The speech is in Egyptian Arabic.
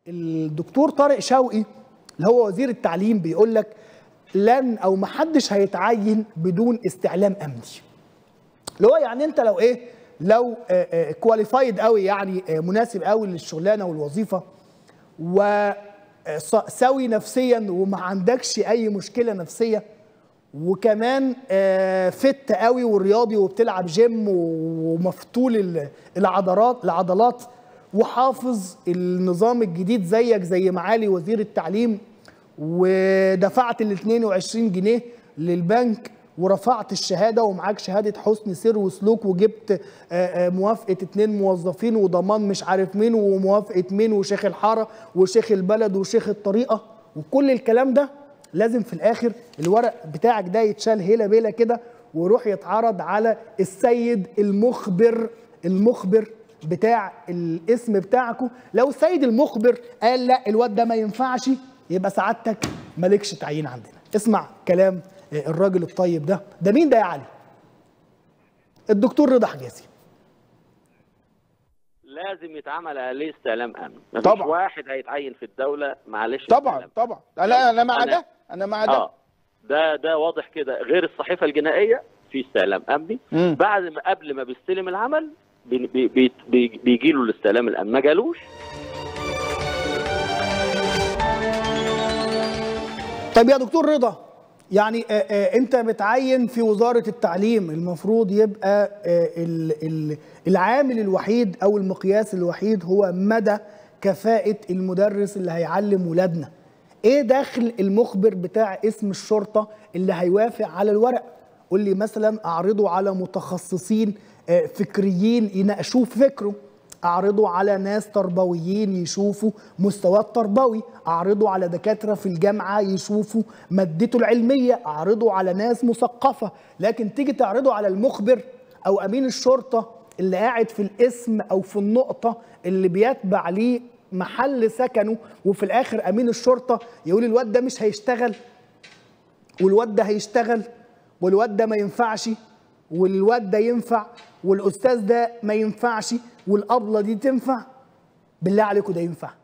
الدكتور طارق شوقي اللي هو وزير التعليم بيقول لك لن او ما حدش هيتعين بدون استعلام امني اللي هو يعني انت لو ايه لو كواليفايد قوي يعني آه، مناسب قوي للشغلانه والوظيفه وسوي نفسيا وما عندكش اي مشكله نفسيه وكمان آه، فت قوي ورياضي وبتلعب جيم ومفتول ال- العضلات العضلات وحافظ النظام الجديد زيك زي معالي وزير التعليم ودفعت ال 22 جنيه للبنك ورفعت الشهاده ومعاك شهاده حسن سير وسلوك وجبت آه، آه، موافقه اتنين موظفين وضمان مش عارف مين وموافقه مين وشيخ الحاره وشيخ البلد وشيخ الطريقه وكل الكلام ده لازم في الاخر الورق بتاعك ده يتشال هيلا بيلا كده ويروح يتعرض على السيد المخبر المخبر بتاع الاسم بتاعكم لو السيد المخبر قال لا الواد ده ما ينفعش يبقى سعادتك مالكش تعيين عندنا اسمع كلام الراجل الطيب ده ده مين ده يا علي الدكتور رضا حجازي لازم يتعمل عليه استعلام امن مفيش طبعا. واحد هيتعين في الدوله معلش طبعا استعلام. طبعا لا انا مع أنا- ده انا مع ده اه ده ده واضح كده غير الصحيفه الجنائيه في استعلام امني مم. بعد ما قبل ما بيستلم العمل بي بي بي بي بيجي له الاستعلام الامني ما جالوش طيب يا دكتور رضا يعني آه، آه، انت متعين في وزاره التعليم المفروض يبقى آه، ال- ال- العامل الوحيد او المقياس الوحيد هو مدى كفاءه المدرس اللي هيعلم ولادنا ايه داخل المخبر بتاع اسم الشرطه اللي هيوافق على الورق قول لي مثلا اعرضه على متخصصين آه، فكريين يناقشوه في فكره اعرضه على ناس تربويين يشوفوا مستواه التربوي اعرضه على دكاتره في الجامعه يشوفوا مادته العلميه اعرضه على ناس مثقفه لكن تيجي تعرضه على المخبر او امين الشرطه اللي قاعد في الاسم او في النقطه اللي بيتبع ليه محل سكنه وفي الاخر امين الشرطه يقول الواد ده مش هيشتغل والواد ده هيشتغل والواد ده ما ينفعش والواد ده ينفع والاستاذ ده ما ينفعش والابله دي تنفع بالله عليكم ده ينفع